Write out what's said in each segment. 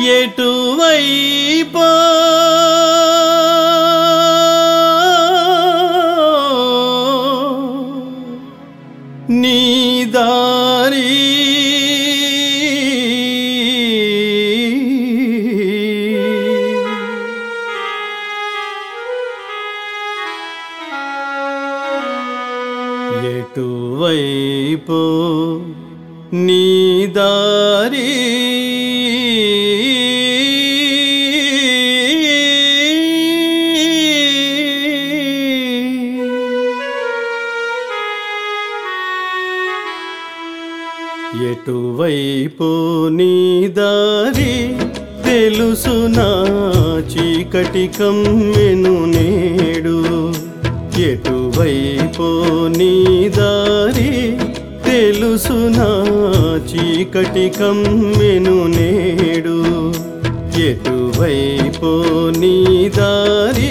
ఎటువైపో నీ దారి ఎటువైపో నీ దారి ఎటువైపు నీ దారి తెలుసునా చీకటి కమ్మెను నేడు ఎటువైపు నీ దారి తెలుసునా చీకటి కమ్మెను నేడు ఎటువైపు నీ దారి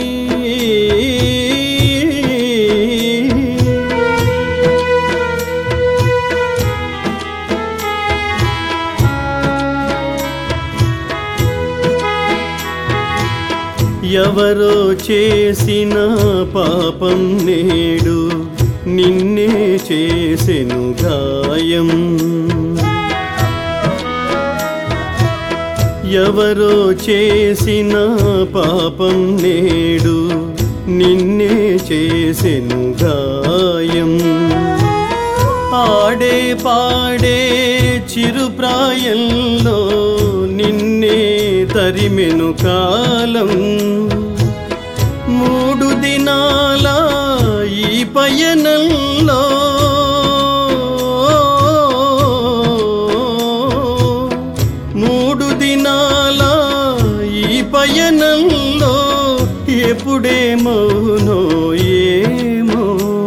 ఎవరో చేసిన పాపం నేడు నిన్నే చేసెను గాయం ఎవరో చేసిన పాపం నేడు నిన్నే చేసెను గాయం ఆడే పాడే చిరుప్రాయంలో నిన్నే తరిమెను కాలం మూడు దినాల ఈ పయనంలో మూడు దినాల ఈ పయనంలో ఎప్పుడేమోనో ఏమో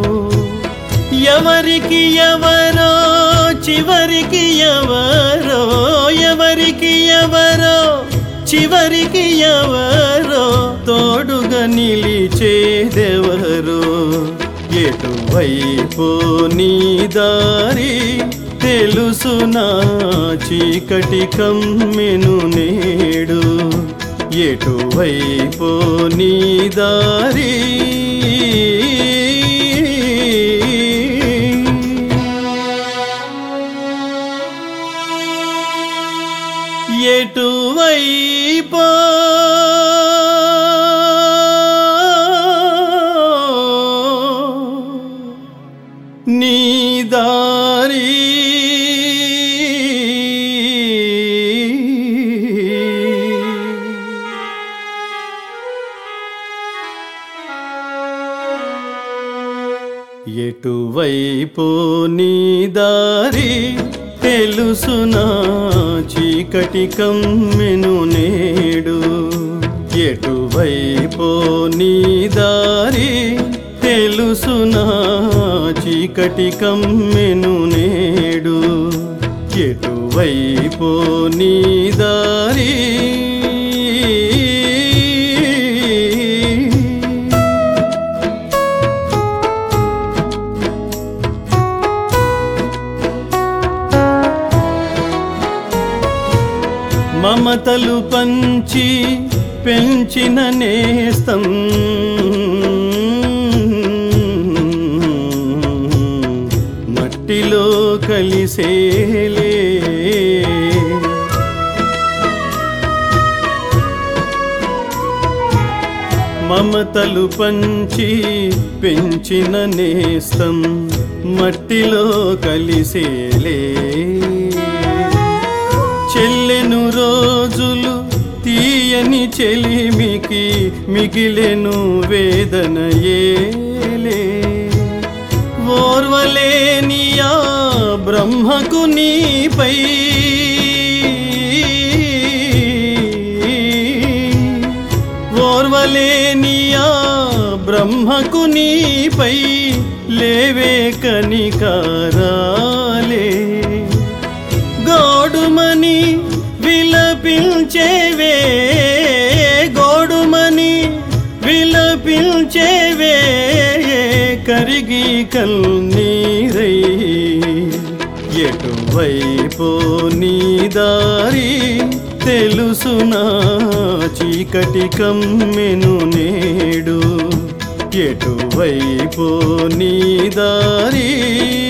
ఎవరికి ఎవరో చివరికి ఎవరో ఎవరికి ఎవరో చివరికి ఎవరో తోడుగా నిలిచేదెవరో ఎటువైపు నీ దారి తెలుసునా చీకటి కమ్మెను నేడు ఎటువైపు నీ దారి ఎటువైపో నీ దారి ఎటువైపు నీ దారి తెలుసునా చీకటి కమ్మెను నేడు ఎటువైపు నీ దారి తెలుసునా చీకటి కమ్మెను నేడు ఎటువైపు నీ దారి మమతలు పంచి పెంచిన నేస్తం మట్టిలో కలిసేలే మమతలు పంచి పెంచిన నేస్తం మట్టిలో కలిసేలే చెల్లెను రోజులు తీయని చెలిమికి మిగిలెను వేదన ఏలే ఓర్వలేని ఆ బ్రహ్మకు నీపై ఓర్వలేని ఆ బ్రహ్మకు నీపై లేవే కనికారాలే గోడుమని విలపించేవే గోడుమని విలపించేవే కరిగి కల్నీరై ఎటువైపు నీ దారి తెలుసునా చీకటి కమ్మెను నేడు ఎటువైపు నీ దారి